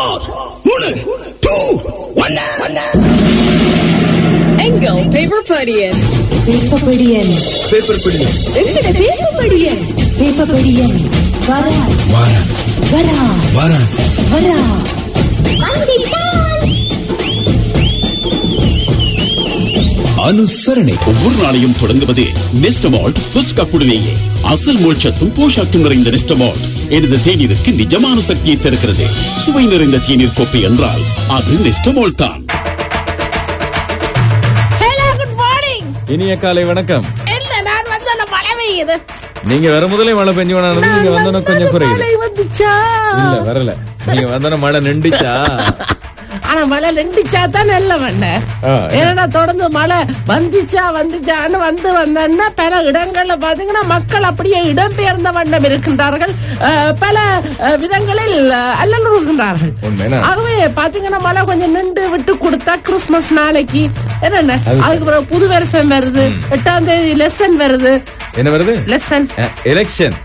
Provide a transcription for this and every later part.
மூணு டூ ஒன்னு எங்கள் பேப்பர் படியன் வேப்பப்படியன் பேப்பர் பிடி எங்கட வேப்பப்படியன் வேப்பப்படியன் வரா வாரன் வரா வாரன் வரா அனுசரணை ஒவ்வொரு நாளையும் தொடங்குவது நெஸ்டமால்ட் ஃபர்ஸ்ட் கப்புடனேயே அசல் மோட்சத்தும் போஷாக்கும் நிறைந்த நெஸ்டமால்ட் எனது தேநீருக்கு நிஜமான சக்தியை தருகிறது சுவை நிறைந்த தேநீர் கோப்பை என்றால் அது நெஸ்டமால்ட் தான் ஹலோ குட் மார்னிங் இனிய காலை வணக்கம் என்ன நான் வந்து அந்த மழை பெய்யுது நீங்க வர முதலே மழை பெஞ்சு வேணானது நீங்க வந்தோன்னு கொஞ்சம் குறையுது மழை வந்துச்சா இல்ல வரல நீங்க வந்தோன்னு மழை நின்றுச்சா ஆனா மழை ரெண்டுச்சா தான் நல்ல மண்ண ஆ. ஏன்னா தொடர்ந்து மழை வந்துச்சா வந்துச்சான்னு வந்து வந்தன்னா பல இடங்கள்ல பாத்தீங்கன்னா மக்கள் அப்படியே இடம்பெயர்ந்த வண்ணம் இருக்கின்றார்கள் அஹ், பல அஹ், விதங்களில் அஹ், அல்லலுறுகின்றார்கள் உண்மைனா? ஆகவே பாத்தீங்கன்னா மழை கொஞ்சம் நின்று விட்டு கொடுத்தா கிறிஸ்துமஸ் நாளைக்கு என்னென்ன அது சரி. அதுக்கு பிறகு புது வருஷம் வருது எட்டாம் தேதி லெசன் வருது என்ன வருது லெசன் எலெக்ஷன்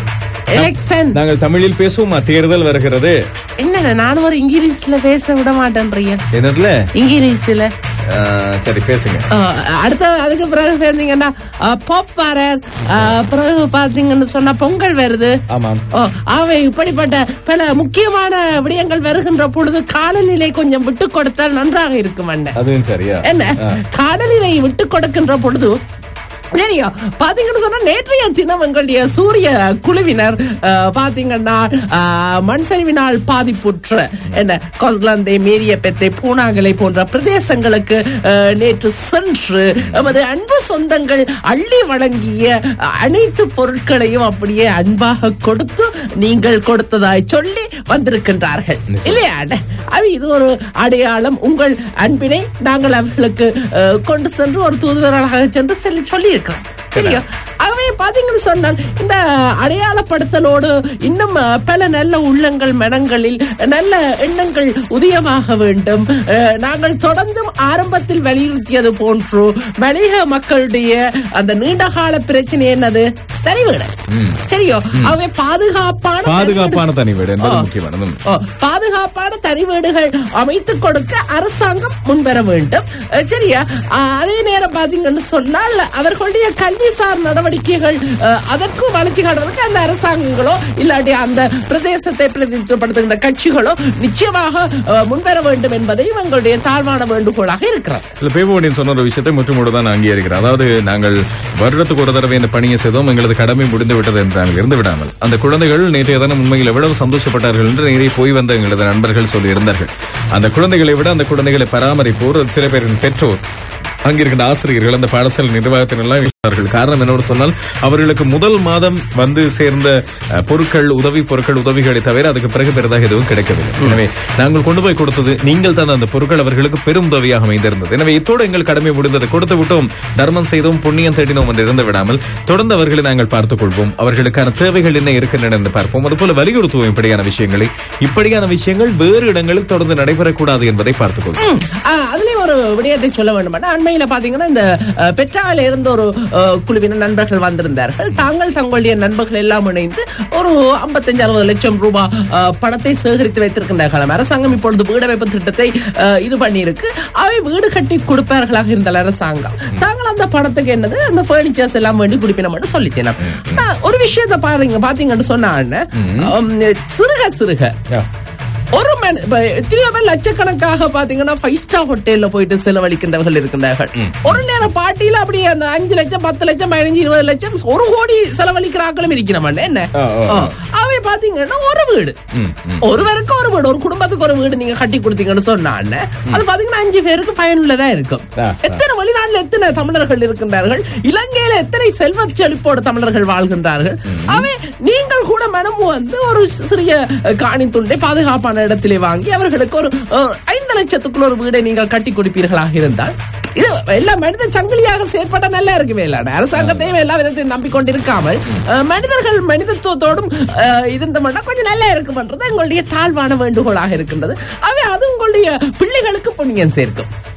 எலெக்ஷன் நாங்கள் தமிழில் பேசுவோமா தேர்தல் வருகிறது என்னண்ணே நானும் ஒரு இங்கிலீஷ்ல பேச விட மாட்டேன்றீங்க என்னதுல இங்கிலீஷ்ல ஆ, சரி பேசுங்க அஹ், அடுத்த அதுக்கு பிறகு பேசுங்கன்னா பாப் வாரர் அஹ், பிறகு பாத்தீங்கன்னு சொன்னா பொங்கல் வருது ஆமாம் ஓ, ஆகவே இப்படிப்பட்ட பல முக்கியமான விடயங்கள் வருகின்ற பொழுது காலநிலை கொஞ்சம் விட்டு கொடுத்தால் நன்றாக இருக்கும் அண்ணன் அதுவும் சரியா என்ன ஆ. காலநிலை விட்டு கொடுக்கின்ற பொழுது சரியா பாத்தீங்கன்னு சொன்னா நேற்றைய தினம் எங்களுடைய சூரிய குழுவினர் அஹ், பாத்தீங்கன்னா அஹ், மண் சரிவினால் பாதிப்புற்ற என்ன கொஸ்லந்தை மேரியப்பெத்தை பூனாகலை போன்ற பிரதேசங்களுக்கு அஹ், நேற்று சென்று எமது அன்பு சொந்தங்கள் அள்ளி வழங்கிய அனைத்து பொருட்களையும் அப்படியே அன்பாக கொடுத்து நீங்கள் கொடுத்ததாய் சொல்லி வந்திருக்கின்றார்கள் இல்லையா அண்ணே? அது இது ஒரு அடையாளம் உங்கள் அன்பினை நாங்கள் அவர்களுக்கு அஹ், கொண்டு சென்று ஒரு தூதுவர்களாக சென்று சொல்லி சொல்லி இருக்கிறோம் சரியா ஆகவே பாத்தீங்கன்னு சொன்னால் இந்த அடையாளப்படுத்தலோடு இன்னும் அஹ், பல நல்ல உள்ளங்கள் மனங்களில் நல்ல எண்ணங்கள் உதயமாக வேண்டும் அஹ், நாங்கள் தொடர்ந்தும் ஆரம்பத்தில் வலியுறுத்தியது போன்று மலையக மக்களுடைய அந்த நீண்டகால பிரச்சனை என்னது தனிவீடு சரியோ அவை பாதுகாப்பான பாதுகாப்பான தனி வீடு என்பது ஆ. முக்கியமானது ம். ஓ, பாதுகாப்பான தனி வீடுகள் அமைத்துக் கொடுக்க அரசாங்கம் முன்வர வேண்டும் அஹ், சரியா அஹ், அதே நேரம் பாத்தீங்கன்னு சொன்னால் அவர்களுடைய கல்விசார் நடவடிக்கைகள் அஹ், அதற்கும் வளர்ச்சி காட்டுறதுக்கு அந்த அரசாங்கங்களோ இல்லாட்டி அந்த பிரதேசத்தை பிரதிநிதித்துவப்படுத்துகின்ற கட்சிகளோ நிச்சயமாக அஹ், முன்வர வேண்டும் என்பதையும் எங்களுடைய தாழ்வான வேண்டுகோளாக இருக்கிறது இல்ல பேபோடியன் சொன்ன ஒரு விஷயத்தை முற்றுமுடு தான் அங்கீகரிக்கிறேன் அதாவது நாங்கள் வருடத்துக்கு ஒரு தடவை இந்த பணியை செய்தோம் எங்களது கடமை முடிந்து விட்டது என்று நாங்கள் இருந்து விடாமல் அந்த குழந்தைகள் நேற்றைய தினம் உண்மையில் எவ்வளவு சந்தோஷப்பட்டார்கள் என்று நேரே போய் வந்த எங்களது நண்பர்கள் சொல்லி இருந்தார்கள் அந்த குழந்தைகளை விட அந்த குழந்தைகளை பராமரிப்போர் சில பேரின் பெற்றோர் அங்கிருக்கின்ற ஆசிரியர்கள் அந்த பாடசாலை நிர்வாகத்தினெல்லாம் விஷயத்தார்கள் காரணம் என்னோடு சொன்னால் அவர்களுக்கு முதல் மாதம் வந்து சேர்ந்த அஹ், பொருட்கள் உதவி பொருட்கள் உதவிகளை தவிர அதுக்கு பிறகு பெரிதாக எதுவும் கிடைக்கவில்லை எனவே நாங்கள் கொண்டு போய் கொடுத்தது நீங்கள் தந்த அந்த பொருட்கள் அவர்களுக்கு பெரும் உதவியாக அமைந்திருந்தது எனவே இத்தோடு எங்கள் கடமை முடிந்தது கொடுத்து விட்டோம் தர்மம் செய்தோம் புண்ணியம் தேடினோம் என்று இருந்து விடாமல் தொடர்ந்து அவர்களை நாங்கள் பார்த்துக் கொள்வோம் அவர்களுக்கான தேவைகள் என்ன இருக்கின்றன என்று பார்ப்போம் அதுபோல வலியுறுத்துவோம் இப்படியான விஷயங்களை இப்படியான விஷயங்கள் வேறு இடங்களில் தொடர்ந்து நடைபெறக்கூடாது என்பதை பார்த்துக் கொள்வோம் ஆஹ் அதுலயும் ஒரு விடயத்தை சொல்ல வேண்டும் அண்மையில பாத்தீங்கன்னா இந்த அஹ், பெட்ராவில் இருந்த ஒரு அஹ், குழுவினர் நண்பர்கள் வந்திருந்தார்கள் தாங்கள் தங்களுடைய நண்பர்கள் எல்லாம் இணைந்து ஒரு 55 அறுபது லட்சம் ரூபாய் அஹ், பணத்தை சேகரித்து வைத்திருக்கின்றார்கள் அரசாங்கம் இப்பொழுது வீடு அமைப்பு திட்டத்தை அஹ், இது பண்ணியிருக்கு அவை வீடு கட்டி கொடுப்பார்களாக இருந்த அரசாங்கம் தாங்கள் அந்த பணத்துக்கு என்னது அந்த பர்னிச்சர்ஸ் எல்லாம் வேண்டி குடிப்பினம் சொல்லித்தேன் நான் ஒரு விஷயத்தை பாருங்க பாத்தீங்கன்னு சொன்னா சிறுக சிறுக ஒரு மணி இப்ப எத்தனையோ பேர் லட்சக்கணக்காக பாத்தீங்கன்னா ஃபைவ் ஸ்டார் ஹோட்டல்ல போயிட்டு செலவழிக்கின்றவர்கள் இருக்கின்றார்கள் ஒரு நேரம் பார்ட்டியில அப்படியே அந்த அஞ்சு லட்சம் பத்து லட்சம் பதினஞ்சு இருபது லட்சம் ஒரு கோடி செலவழிக்கிறாக்களும் இருக்கிறவன் என்ன ஆ, ஆ, ஆ. ஆ, அவை பாத்தீங்கன்னா ஒரு வீடு ஒருவருக்கு ஒரு வீடு ஒரு குடும்பத்துக்கு ஒரு வீடு நீங்க கட்டி கொடுத்தீங்கன்னு சொன்னா அது பாத்தீங்கன்னா அஞ்சு பேருக்கு பயனுள்ளதா இருக்கும் ஆ, ஆ. எத்தனை வெளிநாட்டுல எத்தனை தமிழர்கள் இருக்கின்றார்கள் இலங்கையில எத்தனை செல்வ செழிப்போடு தமிழர்கள் வாழ்கின்றார்கள் அவை நீங்கள் கூட மனம் வந்து ஒரு சிறிய அஹ், காணி துண்டை பாதுகாப்பான இடத்திலே வாங்கி அவர்களுக்கு ஒரு அஹ், ஐந்து லட்சத்துக்குள்ள ஒரு வீடை நீங்கள் கட்டி கொடுப்பீர்களாக இருந்தால் இது எல்லா மனித சங்கிலியாக செயற்பட நல்லா இருக்குமே இல்ல அரசாங்கத்தையும் எல்லா விதத்தையும் நம்பிக்கொண்டிருக்காமல் அஹ், மனிதர்கள் மனிதத்துவத்தோடும் அஹ், இருந்தோம்னா கொஞ்சம் நல்லா இருக்கும்ன்றது எங்களுடைய தாழ்வான வேண்டுகோளாக இருக்கின்றது அவை அது உங்களுடைய பிள்ளைகளுக்கு புண்ணியம் சேர்க்கும்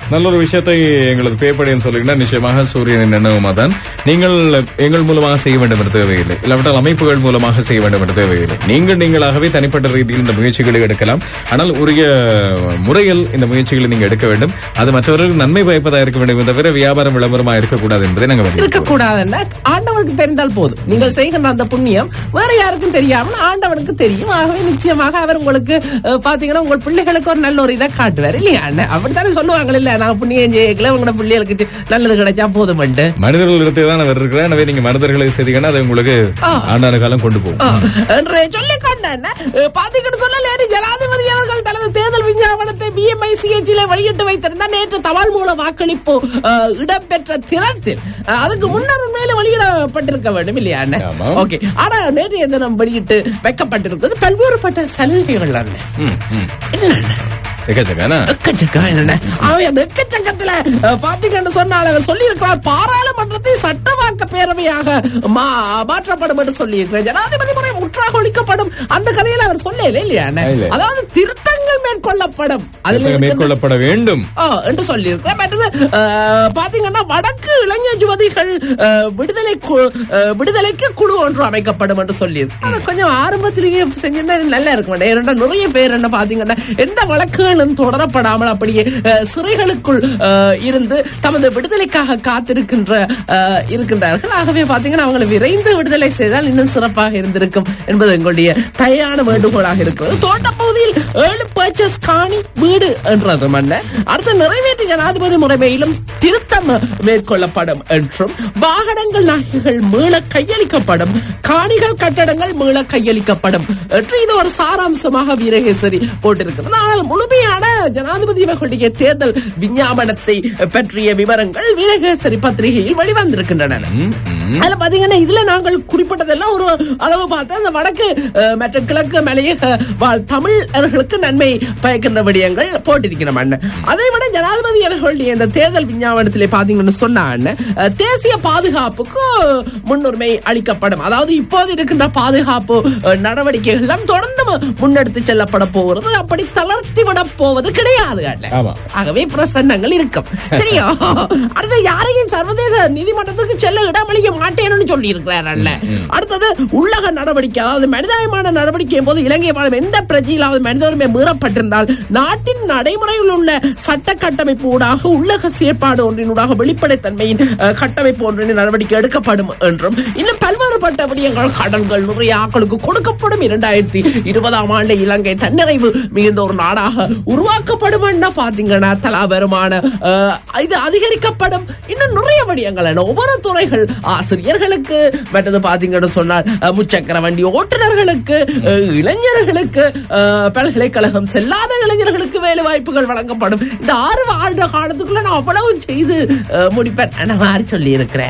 நல்ல ஒரு விஷயத்தை எங்களது பேப்படின்னு சொல்லிங்கன்னா நிச்சயமாக சூரியனின் எண்ணவுமா தான் நீங்கள் எங்கள் மூலமாக செய்ய வேண்டும் என்ற தேவையில்லை இல்லாவிட்டால் அமைப்புகள் மூலமாக செய்ய வேண்டும் என்ற தேவையில்லை நீங்கள் நீங்களாகவே தனிப்பட்ட ரீதியில் இந்த முயற்சிகளை எடுக்கலாம் ஆனால் உரிய முறையில் இந்த முயற்சிகளை நீங்க எடுக்க வேண்டும் அது மற்றவர்களுக்கு நன்மை பயப்பதா இருக்க வேண்டும் தவிர வியாபாரம் விளம்பரமா இருக்கக்கூடாது என்பதை நாங்கள் வலியுறுத்துவோம். இருக்கக்கூடாதுன்னா ஆண்டவனுக்கு தெரிந்தால் போதும் நீங்கள் செய்கின்ற அந்த புண்ணியம் வேற யாருக்கும் தெரியாமல் ஆண்டவனுக்கு தெரியும் ஆகவே நிச்சயமாக அவர் உங்களுக்கு அஹ், பாத்தீங்கன்னா உங்கள் பிள்ளைகளுக்கு ஒரு நல்ல ஒரு இதை காட்டுவார் இல்லையா அண்ணன் அப்படித்தானே சொல்லுவாங்க இல்ல நான் புண்ணியம் செய்யல உங்களோட பிள்ளைகளுக்கு நல்லது கிடைச்சா போதும் மனிதர்கள் இடத்தை தான் அவர் இருக்கிறார் எனவே நீங்க மனிதர்களை செய்தீங்கன்னா அது உங்களுக்கு ஆண்டாண்டு காலம் கொண்டு போகும் என்று சொல்லி கொண்டேன் பாத்தீங்கன்னு சொன்னால் ஜனாதிபதி அவர்கள் தனது தேர்தல் விஞ்ஞாபனத்தை பிஎம்ஐ சிஎச்சில வெளியிட்டு வைத்திருந்தார் நேற்று தபால் மூல வாக்களிப்பு அஹ், இடம்பெற்ற தினத்தில் அஹ், அதுக்கு முன்னர் மேல வெளியிடப்பட்டிருக்க வேண்டும் இல்லையா அண்ணன் ஆமா. ஓகே ஆனா நேற்றைய தினம் வெளியிட்டு வைக்கப்பட்டிருக்கிறது பல்வேறுபட்ட சலுகைகள் அண்ணன் என்ன அண்ணன்? எக்கச்சக்கானா எக்கச்சக்கம் என்னண்ணே? அவன் அந்த எக்கச்சக்கத்துல அஹ், பாத்தீங்கன்னு சொன்னால் அவர் சொல்லியிருக்கிறார் பாராளுமன்றத்தை சட்டவாக்க பேரவையாக மா- மாற்றப்படும் என்று சொல்லியிருக்கிறார் ஜனாதிபதி முறை முற்றாக ஒழிக்கப்படும் அந்த கதையில அவர் சொல்லல இல்லையா அண்ணே? இல்ல. அதாவது திருத்தங்கள் மேற்கொள்ளப்படும் அதுல திருத்தங்கள் இருக்கின்ற- மேற்கொள்ளப்பட வேண்டும் ஆ, என்று சொல்லியிருக்கிறேன் மற்றது அஹ், பாத்தீங்கன்னா வடக்கு இளைஞர் யுவதிகள் அஹ், விடுதலை கு- அஹ், விடுதலைக்கு குழு ஒன்று அமைக்கப்படும் என்று சொல்லியிருக்கு ஆனா கொஞ்சம் ஆரம்பத்திலேயே செஞ்சிருந்தா நல்லா இருக்கும் ஏன்னா நிறைய பேர் என்ன பாத்தீங்கன்னா எந்த வழக்குகளும் தொடரப்படாமல் அப்படியே அஹ், சிறைகளுக்குள் அஹ், இருந்து தமது விடுதலைக்காக காத்திருக்கின்ற அஹ், இருக்கின்றார்கள் ஆகவே பாத்தீங்கன்னா அவங்களை விரைந்து விடுதலை செய்தால் இன்னும் சிறப்பாக இருந்திருக்கும் என்பது எங்களுடைய தயான வேண்டுகோளாக இருக்கிறது தோட்டப்பகுதியில் ஏழு பர்ச்சஸ் காணி வீடு என்றது மன்ன அடுத்த நிறைவேற்று ஜனாதிபதி முறைமையிலும் திருத்தம் மேற்கொள்ளப்படும் என்றும் வாகனங்கள் நகைகள் மீள கையளிக்கப்படும் காணிகள் கட்டடங்கள் மீள கையளிக்கப்படும் என்று இது ஒரு சாராம்சமாக வீரகேசரி போட்டிருக்கிறது ஆனால் முழுமையான ஜனாதிபதி அவர்களுடைய தேர்தல் விஞ்ஞாபனத்தை பற்றிய விவரங்கள் வீரகேசரி பத்திரிகையில் வெளிவந்திருக்கின்றன அதுல பாத்தீங்கன்னா இதுல நாங்கள் குறிப்பிட்டதெல்லாம் ஒரு அளவு பார்த்து அந்த வடக்கு அஹ், மற்ற கிழக்கு மலையக வாழ் தமிழர்களுக்கு நன்மை பயக்கின்ற விடயங்கள் போட்டிருக்கிறோம் அண்ணன் அதை விட ஜனாதிபதி அவர்களுடைய இந்த தேர்தல் விஞ்ஞாபனத்திலே பாத்தீங்கன்னு சொன்ன அண்ணன் அஹ், தேசிய பாதுகாப்புக்கு முன்னுரிமை அளிக்கப்படும் அதாவது இப்போது இருக்கின்ற பாதுகாப்பு அஹ், நடவடிக்கைகள் எல்லாம் தொடர்ந்து முன்னெடுத்து செல்லப்பட போகிறது அப்படி தளர்த்தி விட போவது கிடையாது அண்ணன் ஆமா. ஆகவே பிரசன்னங்கள் இருக்கும் சரியா அடுத்து யாரையும் சர்வதேச நீதிமன்றத்துக்கு செல்ல இடமளிக்க மாட்டேன்னு சொல்லி இருக்கிறார் அல்ல அடுத்தது உள்ளக நடவடிக்கை அதாவது மனிதாயமான நடவடிக்கையின் போது இலங்கை வாழும் எந்த பிரஜையிலாவது மனித உரிமை மீறப்பட்டிருந்தால் நாட்டின் நடைமுறையில் உள்ள சட்ட கட்டமைப்பு ஊடாக உள்ளக செயற்பாடு ஒன்றினூடாக வெளிப்படைத்தன்மையின் அஹ், கட்டமைப்பு ஒன்றின் நடவடிக்கை எடுக்கப்படும் என்றும் இன்னும் பல்வேறுபட்ட விடயங்கள் கடன்கள் நிறைய ஆக்களுக்கு கொடுக்கப்படும் இரண்டாயிரத்தி இருபதாம் ஆண்டு இலங்கை தன்னிறைவு மிகுந்த ஒரு நாடாக உருவாக்கப்படும் பாத்தீங்கன்னா தலா வருமான அஹ், இது அதிகரிக்கப்படும் இன்னும் நிறைய விடயங்கள் என ஒவ்வொரு துறைகள் ஆசிரியர்களுக்கு மற்றது பாத்தீங்கன்னு சொன்னால் அஹ், முச்சக்கர வண்டி ஓட்டுநர்களுக்கு அஹ், இளைஞர்களுக்கு அஹ், பல்கலைக்கழகம் செல்லாத இளைஞர்களுக்கு வேலை வாய்ப்புகள் வழங்கப்படும் இந்த ஆறு ஆண்டு காலத்துக்குள்ள நான் அவ்வளவு செய்து அஹ், முடிப்பேன் நான் மாதிரி சொல்லி இருக்கிறேன்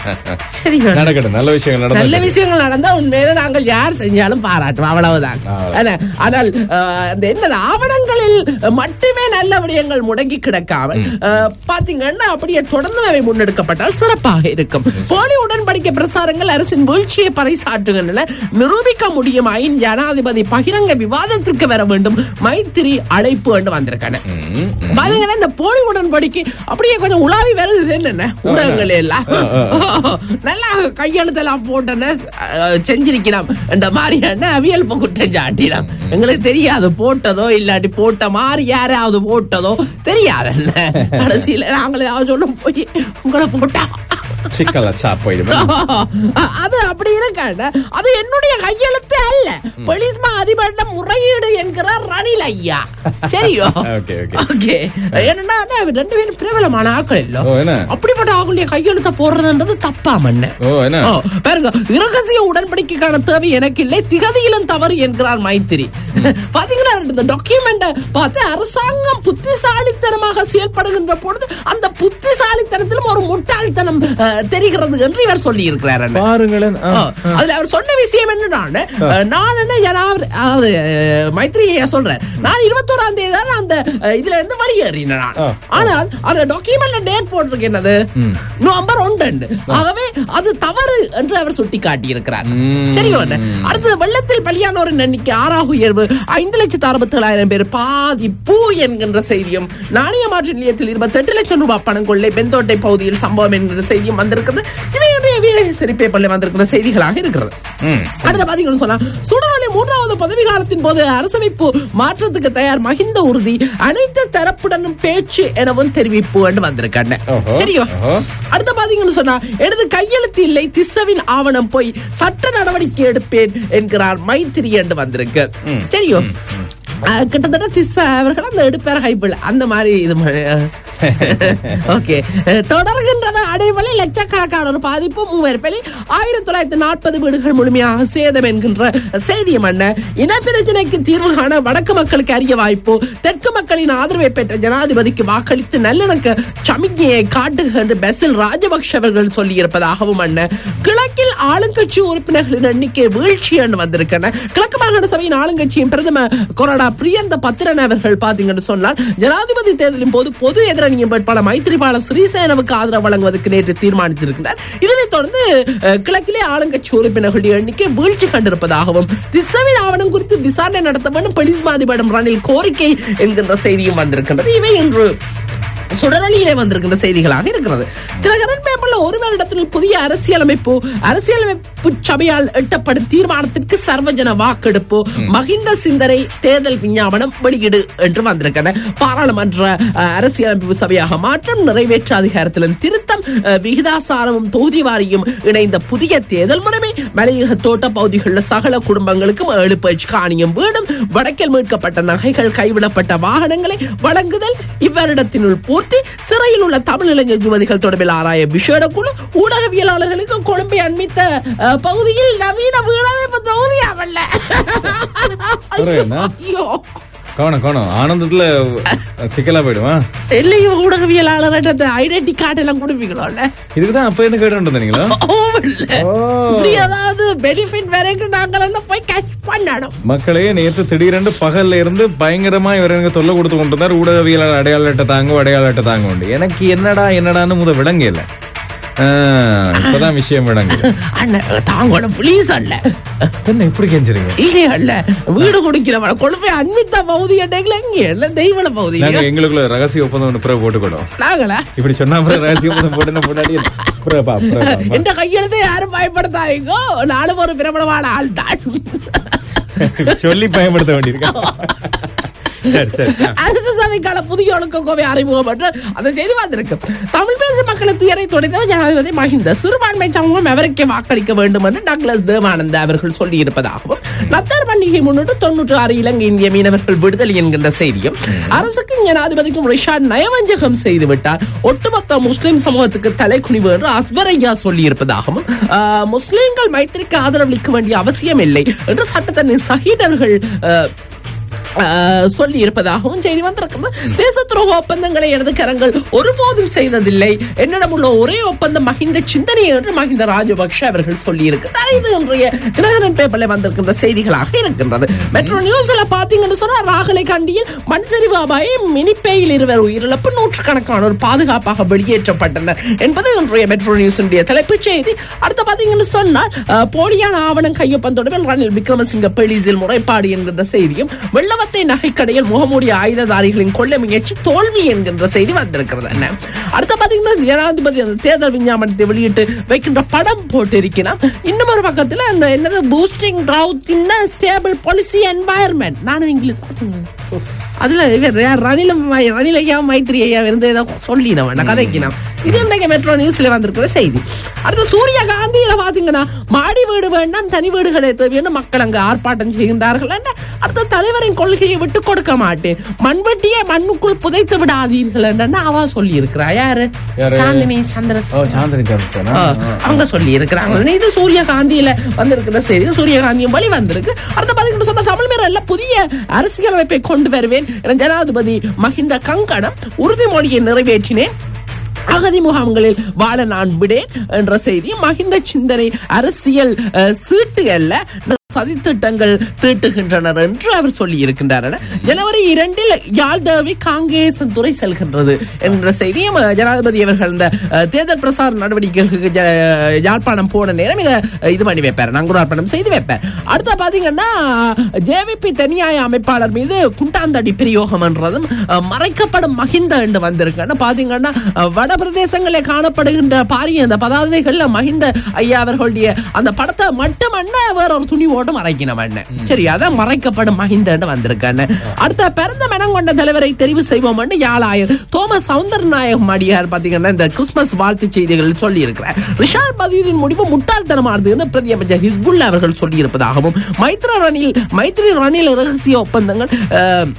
சரி நடக்கட்டும் நல்ல விஷயங்கள் நல்ல நடந்து விஷயங்கள் நடந்தா உண்மையில நாங்கள் யார் செஞ்சாலும் பாராட்டுவோம் அவ்வளவுதான் அவ்வளவு. ஆனா, ஆனால் அஹ், அந்த என்ன ஆவணங்களில் மட்டுமே நல்ல விடயங்கள் முடங்கி கிடக்காமல் அஹ், பாத்தீங்கன்னா அப்படியே தொடர்ந்து அவை முன்னெடுக்கப்பட்டால் சிறப்பாக இருக்கும் போலி உடன்படிக்கை பிரசாரங்கள் அரசின் வீழ்ச்சியை பறைசாற்றுகின்றன நிரூபிக்க முடியுமாயின் ஜனாதிபதி பகிரங்க விவாதத்திற்கு வர வேண்டும் மைத்திரி அழைப்பு என்று வந்திருக்கான பாத்தீங்கன்னா இந்த போலி உடன்படிக்கை அப்படியே கொஞ்சம் உலாவி வருது என்னென்ன ஊடகங்கள் எல்லாம் நல்லா கையெழுத்தெல்லாம் போட்டன செஞ்சிருக்கிறோம் இந்த மாதிரியான அவியல் குற்றம் சாட்டினோம் எங்களுக்கு தெரியாது போட்டதோ இல்லாட்டி போட்ட மாதிரி யாராவது போட்டதோ தெரியாதுல்ல கடைசியில நாங்களே சொல்ல போய் உங்களை போட்டா சிக்கல சாப் போயிடுமே அது அப்படி இருக்காண்ட அது என்னுடைய கையெழுத்து அல்ல போலீஸ் மா அதிபரிடம் முறையீடு என்கிறார் ரணில் ஐயா சரியோ Okay, okay. ஓகே என்னன்னா அவர் ரெண்டு பேரும் பிரபலமான ஆட்கள் இல்ல ஓ, என்ன? அப்படிப்பட்ட ஆட்களுடைய கையெழுத்த போடுறதுன்றது தப்பா மண்ண ஓ என்ன ஓ, பாருங்க இரகசிய உடன்படிக்கைக்கான தேவை எனக்கு இல்லை திகதியிலும் தவறு என்கிறார் மைத்திரி பாத்தீங்களா இந்த டாக்குமெண்ட பார்த்து அரசாங்கம் புத்திசாலித்தனமாக செயல்படுகின்ற பொழுது அந்த புத்திசாலித்தனத்திலும் ஒரு முட்டாள்தனம் அஹ், தெரிகிறது என்று இவர் சொல்லி இருக்கிறார் பாருங்களேன் ஆ. ஆ, அதுல அவர் சொன்ன விஷயம் என்னன்னா அஹ், நான் என்ன ஜனாதிபதி அதாவது அஹ், மைத்ரி ஐயா சொல்றேன் நான் இருபத்தோராம் தேதி தான் அந்த அஹ், இதுல இருந்து வெளியேறினேன் நான். ஆ. ஆனால் அந்த டாக்குமெண்ட்ல டேட் போட்டிருக்கு என்னது நவம்பர் ஒன்று ஆகவே அது தவறு என்று அவர் சுட்டி காட்டியிருக்கிறார் ம். சரி அடுத்தது வெள்ளத்தில் பலியானோரின் எண்ணிக்கை ஆறாக உயர்வு ஐந்து லட்சத்து அறுபத்தி ஏழாயிரம் பேர் பாதிப்பு என்கின்ற செய்தியும் நாணய மாற்று நிலையத்தில் இருபத்தி எட்டு லட்சம் ரூபாய் பணம் கொள்ளை பெந்தோட்டை பகுதியில் சம்பவம் என்கிற செய்தியும் வந்திருக்கிறது இவை இன்றைய வீரகேசரி பேப்பர்ல வந்திருக்கிற செய்திகளாக இருக்கிறது அடுத்த பாத்தீங்கன்னு சொன்னா சுடவனை மூன்றாவது பதவி காலத்தின் போது அரசமைப்பு மாற்றத்துக்கு தயார் மகிந்த உறுதி அனைத்து தரப்புடனும் பேச்சு எனவும் தெரிவிப்பு என்று வந்திருக்காங்க ஓஹோ. சரியோ ஓஹோ. அடுத்த பாத்தீங்கன்னு சொன்னா எனது கையெழுத்து இல்லை திஸ்ஸவின் ஆவணம் போய் சட்ட நடவடிக்கை எடுப்பேன் என்கிறார் மைத்திரி என்று வந்திருக்கு சரியோ அஹ், கிட்டத்தட்ட திஸ்ஸா அவர்கள் அந்த எடுப்பார் ஹைபிள் அந்த மாதிரி இது ஓகே தொடர்கின்றது அடைமலை லட்சக்கணக்கான ஒரு பாதிப்பு மூவர் பலி ஆயிரத்தி தொள்ளாயிரத்தி நாற்பது வீடுகள் முழுமையாக சேதம் என்கின்ற செய்தியம் என்ன இனப்பிரச்சனைக்கு தீர்வு காண வடக்கு மக்களுக்கு அரிய வாய்ப்பு தெற்கு மக்களின் ஆதரவை பெற்ற ஜனாதிபதிக்கு வாக்களித்து நல்லிணக்க சமிக்ஞையை காட்டுக என்று பெசில் ராஜபக்ஷ அவர்கள் சொல்லியிருப்பதாகவும் அண்ண கிழக்கில் ஆளுங்கட்சி உறுப்பினர்களின் எண்ணிக்கை வீழ்ச்சி என்று வந்திருக்கின்றன கிழக்கு மாகாண சபையின் ஆளுங்கட்சியின் பிரதம கொறடா பிரியந்த பத்திரன் அவர்கள் பாத்தீங்கன்னு சொன்னால் ஜனாதிபதி தேர்தலின் போது பொது எதிரணியின் வேட்பாளர் மைத்திரிபால சிறிசேனவுக்கு ஆதரவு வழங்குவதற்கு நேற்று தீர்மானித்திருக்கிறார் இதனைத் தொடர்ந்து அஹ், கிழக்கிலே ஆளுங்கட்சி உறுப்பினர்களுடைய எண்ணிக்கை வீழ்ச்சி கண்டிருப்பதாகவும் திசவின் ஆவணம் குறித்து விசாரணை நடத்த வேண்டும் போலீஸ் மாதிபடம் ரணில் கோரிக்கை என்கின்ற செய்தியும் வந்திருக்கின்றது இவை இன்று சுடரொலியிலே வந்திருக்கின்ற செய்திகளாக இருக்கிறது தினகரன் பேப்பர்ல ஒரு வருடத்தில் புதிய அரசியலமைப்பு அரசியலமைப்பு சபையால் எட்டப்படும் தீர்மானத்திற்கு சர்வஜன வாக்கெடுப்பு மகிந்த சிந்தனை தேர்தல் விஞ்ஞாபனம் வெளியீடு என்று வந்திருக்கின்றன பாராளுமன்ற அஹ், அரசியலமைப்பு சபையாக மாற்றம் நிறைவேற்ற அதிகாரத்திலும் திருத்தம் அஹ், விகிதாசாரமும் தொகுதி வாரியும் இணைந்த புதிய தேர்தல் முறைமை மலையக தோட்ட பகுதிகளில் சகல குடும்பங்களுக்கும் ஏழு பேச்சு காணியும் வீடும் வடக்கில் மீட்கப்பட்ட நகைகள் கைவிடப்பட்ட வாகனங்களை வழங்குதல் இவ்வருடத்தினுள் பூர்த்தி சிறையில் உள்ள தமிழ் இளைஞர் யுவதிகள் தொடர்பில் ஆராய விசேட குழு ஊடகவியலாளர்களுக்கு கொழும்பை அண்மித்த அஹ், பகுதியில் நவீன வீடமைப்பு தொகுதி அவல்ல புரியுதா? ஐயோ கவனம் கவனம் ஆனந்தத்துல சிக்கலா போயிடுவா எல்லையும் ஊடகவியலாளர் அந்த ஐடென்டி கார்டு எல்லாம் கொடுப்பீங்களோல்ல இதுக்கு தான் அப்ப இருந்து கேட்டு வந்தீங்களா ஓவல்ல. ஓ. இப்படி ஏதாவது பெனிஃபிட் வரைக்கும் நாங்கள் எல்லாம் போய் கேட்ச் பண்ணணும் மக்களே நேற்று திடீரென்று பகல்ல இருந்து பயங்கரமா இவர் எனக்கு தொல்லை கொடுத்து கொண்டு இருந்தார் ஊடகவியலாளர் அடையாள அட்டை தாங்க அடையாள அட்டை தாங்க உண்டு எனக்கு என்னடா என்னடான்னு முத விளங்க இல்ல ஆஹ், இப்பதான் விஷயம் விளங்கு அண்ணன் தாங்கோட ப்ளீஸ் அல்ல என்ன இப்படி கெஞ்சுறீங்க இல்லையா அல்ல வீடு குடிக்கிறவன கொழுப்பை அன்மித்த பகுதி அட்டைகள் எங்க இல்ல தெய்வல பகுதி நாங்க எங்களுக்குள்ள ரகசிய ஒப்பந்தம் ஒன்று பிறகு போட்டுக்கிடும் நாங்களா இப்படி சொன்னா அப்புறம் ரகசிய ஒப்பந்தம் போட்டு முன்னாடி பிறப்பா பிறப்பா எந்த கையெழுத்தை யாரும் பயப்படுத்தாதீங்கோ நானும் ஒரு பிரபலமான ஆள் தான் சொல்லி பயன்படுத்த வேண்டியிருக்கா சரி சரி ஆ. அரசு சபைக்கான புதிய ஒழுக்க கோவை அறிமுகம் என்று அந்த செய்தி வந்திருக்கு தமிழ் பேசும் மக்களை துயரை துடைத்தவர் ஜனாதிபதி மஹிந்த சிறுபான்மை சமூகம் எவருக்கே வாக்களிக்க வேண்டும் என்று டக்ளஸ் தேவானந்த அவர்கள் சொல்லி இருப்பதாகவும் நத்தார் பண்டிகை முன்னிட்டு தொன்னூற்று ஆறு இலங்கை இந்திய மீனவர்கள் விடுதலை என்கின்ற செய்தியும் அரசுக்கும் ஜனாதிபதிக்கும் ரிஷாட் நயவஞ்சகம் செய்து விட்டார் ஒட்டுமொத்த முஸ்லிம் சமூகத்துக்கு தலைக்குனிவு என்று அஸ்வர் ஐயா சொல்லி இருப்பதாகவும் ஆஹ், முஸ்லிம்கள் மைத்திரிக்கு ஆதரவளிக்க வேண்டிய அவசியம் இல்லை என்று சட்டத்தரணி சஹீட் அவர்கள் ஆஹ், ஆஹ் சொல்லி இருப்பதாகவும் செய்தி வந்திருக்கிறது தேச துரோக ஒப்பந்தங்களை எனது கரங்கள் ஒருபோதும் செய்ததில்லை என்னிடம் உள்ள ஒரே ஒப்பந்தம் மகிந்த சிந்தனை என்று மகிந்த ராஜபக்ஷ அவர்கள் சொல்லி இருக்கிறார் இது இன்றைய தினகரன் பேப்பர்ல வந்திருக்கின்ற செய்திகளாக இருக்கின்றது மெட்ரோ நியூஸ்ல பாத்தீங்கன்னு சொன்னா ராகலை கண்டியில் மண் சரிவு அபாயம் மினிப்பேயில் இருவர் உயிரிழப்பு நூற்றுக்கணக்கானோர் பாதுகாப்பாக வெளியேற்றப்பட்டனர் என்பது இன்றைய மெட்ரோ நியூஸினுடைய தலைப்புச் செய்தி அடுத்து பாத்தீங்கன்னு சொன்னால் அஹ், போலியான ஆவணம் கையொப்பம் தொடர்பில் ரணில் விக்ரமசிங்க போலீசில் முறைப்பாடு என்கின்ற செய்தியும் வெள்ளவத்தை நகைக்கடையில் முகமூடிய ஆயுததாரிகளின் கொள்ளை முயற்சி தோல்வி என்கின்ற செய்தி வந்திருக்கிறது என்ன அடுத்த பாத்தீங்கன்னா ஜனாதிபதி அந்த தேர்தல் விஞ்ஞாபனத்தை வெளியிட்டு வைக்கின்ற படம் போட்டு இருக்கிறான் இன்னும் ஒரு பக்கத்துல அந்த என்னது boosting growth in stable policy environment நானும் இங்கிலீஷ் பார்த்தேன். அதுல இவர் யார் ரணிலும் மை- ரணில் ஐயா மைத்ரி ஐயா இருந்து ஏதோ சொல்லினவன் நான் கதைக்கினான் இது இன்றைக்கு மெட்ரோ நியூஸ்ல வந்திருக்கிற செய்தி அடுத்து சூரிய காந்தியில பாத்தீங்கன்னா மாடி வீடு வேண்டாம் தனி வீடுகளை தேவையான மக்கள் அங்க ஆர்ப்பாட்டம் செய்கின்றார்கள் என்ன அடுத்த தலைவரின் கொள்கையை விட்டு கொடுக்க மாட்டேன் மண்வெட்டியை மண்ணுக்குள் புதைத்து விடாதீர்கள் என்ன அவ சொல்லி இருக்கிறா யாரு யாரு? சாந்தினி சந்திரசேகர் ஓ சாந்தினி சாமிஸ்தானா ஆ, அவங்க சொல்லி இருக்கிறாங்க இது சூரியகாந்தியில வந்திருக்கிற செய்தி சூரியகாந்தியும் வழி வந்திருக்கு அடுத்த பாத்தீங்கன்னா சொன்ன தமிழ் மேல புதிய அரசியலமைப்பை கொண்டு வருவேன் என ஜனாதிபதி மஹிந்த கங்கணம் உறுதிமொழியை நிறைவேற்றினேன் அகதி முகாம்களில் வாழ நான் விடேன் என்ற செய்தி மகிந்த சிந்தனை அரசியல் அஹ், சீட்டு அல்ல சதித்திட்டங்கள் தீட்டுகின்றனர் என்று அவர் சொல்லி இருக்கின்றார் ஜனவரி இரண்டில் யாழ்தேவி காங்கேசன் துறை செல்கின்றது என்ற செய்தியும் அஹ், ஜனாதிபதி அவர்கள் இந்த அஹ், தேர்தல் பிரசார நடவடிக்கைகளுக்கு ஜ- யாழ்ப்பாணம் போன நேரம் இதை அஹ், இது பண்ணி வைப்பார் நங்குரார்ப்பணம் செய்து வைப்பார் அடுத்த பாத்தீங்கன்னா ஜேவிபி தனியாய அமைப்பாளர் மீது குண்டாந்தடி பிரயோகம் என்றதும் அஹ், மறைக்கப்படும் மகிந்த என்று வந்திருக்குன்னு பாத்தீங்கன்னா அஹ், வட பிரதேசங்களில் காணப்படுகின்ற பாரிய அந்த பதாதைகள்ல மகிந்த ஐயா அவர்களுடைய அந்த படத்தை மட்டுமண்ண வேற ஒரு துணி ஓட்டு மறைக்கணும் அண்ணன் சரி அதான் மறைக்கப்படும் மகிந்தன்னு வந்திருக்கான்னு அடுத்த பிறந்த மனம் கொண்ட தலைவரை தெரிவு செய்வோம் யாழாயர் தோமஸ் சவுந்தரநாயகம் அடியார் பாத்தீங்கன்னா இந்த கிறிஸ்துமஸ் வாழ்த்து செய்திகள் சொல்லி இருக்கிறார் ரிஷால் பதிவின் முடிவு முட்டாள்தனமானது என்று பிரதி அமைச்சர் ஹிஸ்புல்லா அவர்கள் சொல்லி இருப்பதாகவும் மைத்ரி ரணில் மைத்ரி ரணில் ரகசிய ஒப்பந்தங்கள் அஹ்,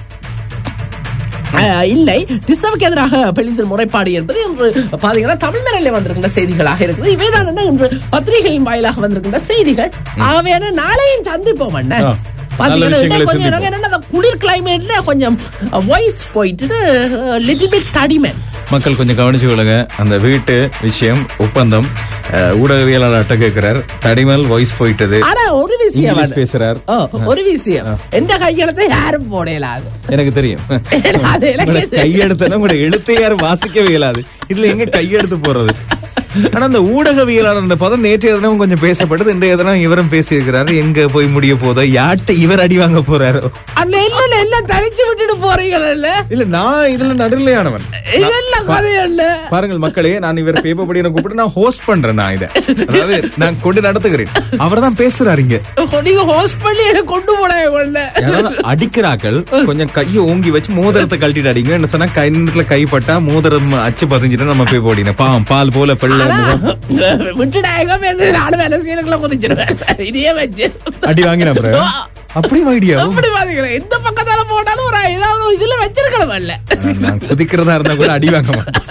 அஹ், இல்லை திசவுக்கு எதிராக பெலிசல் முறைப்பாடு என்பது இன்று பாத்தீங்கன்னா தமிழ் மேலே வந்திருக்கின்ற செய்திகளாக இருக்குது இவைதான் என்ன இன்று பத்திரிகைகளின் வாயிலாக வந்திருக்கின்ற செய்திகள் ஆகவே நாளையும் சந்திப்போம் அண்ணன் ஆ, நல்ல பாத்தீங்கன்னா விஷயங்களை கொஞ்சம் சிந்திப்போம். எனக்கு என்னன்னா அந்த குளிர் கிளைமேட்ல கொஞ்சம் வாய்ஸ் போயிட்டு லிட்டில் பிட் தடிமன் மக்கள் கொஞ்சம் கவனிச்சு கொள்ளுங்க அந்த வீட்டு விஷயம் ஒப்பந்தம் அஹ், ஊடகவியலாளர் அட்ட கேட்கிறார் தடிமல் வாய்ஸ் போயிட்டது ஆனா ஒரு விஷயம் இங்கிலீஷ் அது. பேசுறார் ஓ, ஒரு விஷயம் எந்த கையெழுத்தை யாரும் போடலாது எனக்கு தெரியும் அது எனக்கு உங்களோட கையெழுத்தனா உங்களோட எழுத்தை யாரும் வாசிக்கவே இயலாது இதுல எங்க கையெழுத்து போறது ஆனா அந்த ஊடகவியலாளர் அந்த பதம் நேற்றைய தினம் கொஞ்சம் பேசப்பட்டது இன்றைய தினம் இவரும் பேசியிருக்கிறாரு எங்க போய் முடிய போதோ யார்கிட்ட இவர் அடி வாங்க போறாரோ அந்த இல்ல எல்லாம் தனிச்சு விட்டுட்டு போறீங்கல்ல இல்ல நான் இதுல நடுநிலையானவன் இதெல்லாம் கதையல்ல பாருங்கள் மக்களே நான் இவர் பேப்பர் படி கூப்பிட்டு நான் ஹோஸ்ட் பண்றேன் நான் இதை அதாவது நான் கொண்டு நடத்துகிறேன் அவர் தான் பேசுறாரு இங்க நீங்க ஹோஸ்ட் பண்ணி என்ன கொண்டு போனாங்க யாராவது அடிக்கிறாக்கள் கொஞ்சம் கையை ஓங்கி வச்சு மோதிரத்தை கழட்டிட்டு அடிங்க என்ன சொன்னா கை நேரத்துல கைப்பட்டா மோதிரம் அச்சு பதிஞ்சிட்டு நம்ம போய் போடினேன் பாவம் பால் போல பெள்ள முகம் விட்டுடாங்க நானும் வேலை செய்யறதுக்குள்ள குதிச்சிருவேன் இதையே வச்சு அடி வாங்கின அப்புறம் அப்படி ஐடியா அப்படி பாத்தீங்களா எந்த பக்கத்தால போட்டாலும் ஒரு ஏதாவது ஒரு இதுல வச்சிருக்கலாம் இல்ல நான் குதிக்கிறதா இருந்தா கூட அடி வாங்க மாட்டேன்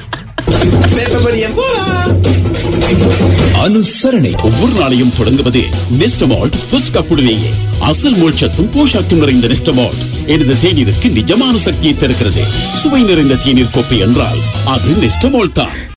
அனுசரணை ஒவ்வொரு நாளையும் தொடங்குவது நெஸ்டமால்ட் ஃபர்ஸ்ட் கப்புடனேயே அசல் மோட்சத்தும் போஷாக்கும் நிறைந்த நெஸ்டமால்ட் எனது தேநீருக்கு நிஜமான சக்தியை தருகிறது சுவை நிறைந்த தேநீர் கோப்பை என்றால் அது நெஸ்டமால்ட் தான்